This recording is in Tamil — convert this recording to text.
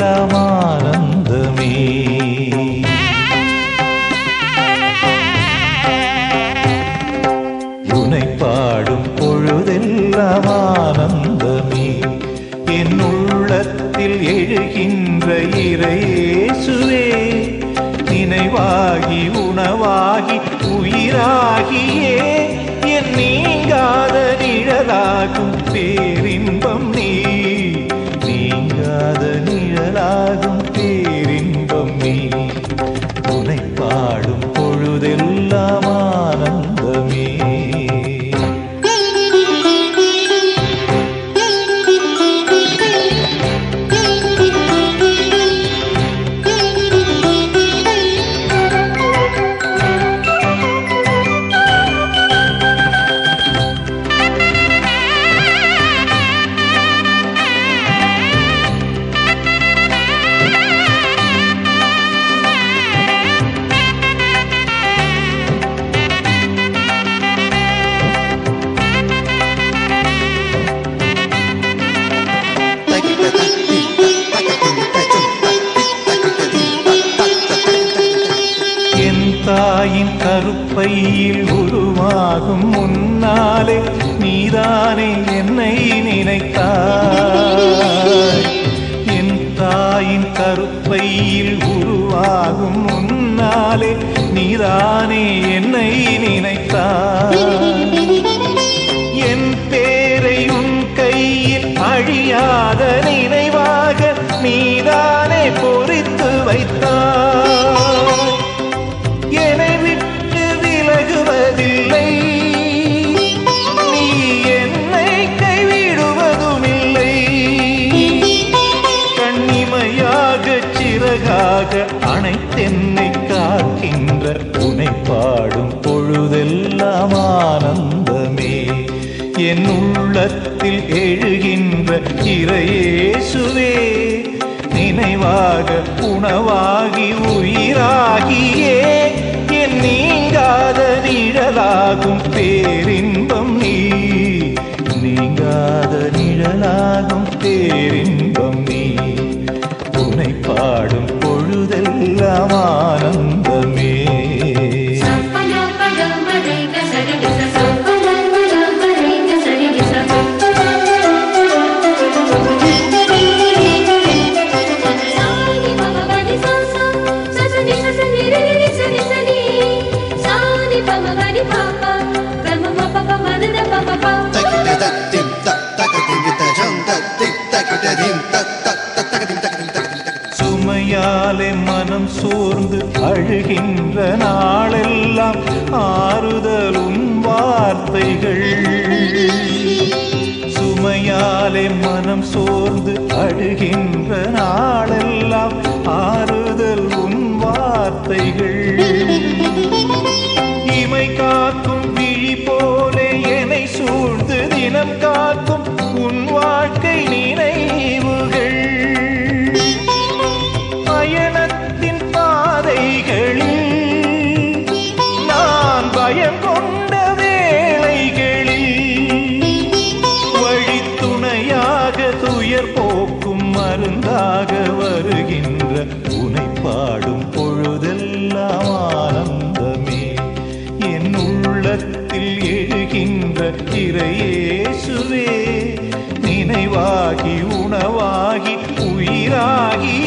பொழுதெல்லாம் ஆனந்தமே உனை பாடும் பொழுதெல்லாம் ஆனந்தமே என் உள்ளத்தில் எழுகின்ற இறையேசுவே நினைவாகி உணவாகி உயிராகியே என் நீங்காத நிழலாகும் பேரின்பம் நீ நீங்காத நிழலாகும் பேரின்பம் நீ உனை பாடும் பொழுதெல்லாம் ஆனந்தமே என் தாயின் கருப்பையில் உருவாகும் முன்னாலே நீதானே என்னை நினைத்தாய் என் தாயின் கருப்பையில் உருவாகும் முன்னாலே நீதானே என்னை நினைத்தாய் என் பேரை உன் கையில் அழியாத நினைவாக நீதானே பொறித்து வைத்தாய் என்னை விட்டு விலகுவதில்லை நீ என்னை கைவிடுவதுமில்லை கண்ணிமையாக சிறகாக அனைத்தென்னை காக்கின்ற உனை பாடும் பொழுதெல்லாம் ஆனந்தமே என் உள்ளத்தில் எழுகின்ற இறையேசுவே நினைவாக உணவாகி உயிராகியே என் நீங்காத நிழலாகும் பேரின்பம் நீ நீங்காத நிழலாகும் பேரின்பம் நீ உனை பாடும் பொழுதெல்லாம் ஆனந்தமே சுமையாலே மனம் சோர்ந்து அழுகின்ற நாளெல்லாம் ஆறுதலும் வார்த்தைகள் சுமையாலே மனம் சோர்ந்து அழுகின்ற நாளெல்லாம் ஆறுதல் உன் வார்த்தைகள் இமை காக்கும் விழி போலே என்னை சூழ்ந்து தினம் காக்கும் உன் வாழ்க்கை நினைவுகள் பயணத்தின் பாதைகளில் நான் பயம் கொண்ட வேளைகளில் வழித்துணையாக துயர் போக்கும் மருந்தாக வருகின்ற உனை பாடும் பொழுதெல்லாம் ஆனந்தமே என் உள்ளத்தில் எழுகின்ற இறையேசுவே நினைவாகி உணவாகி உயிராகி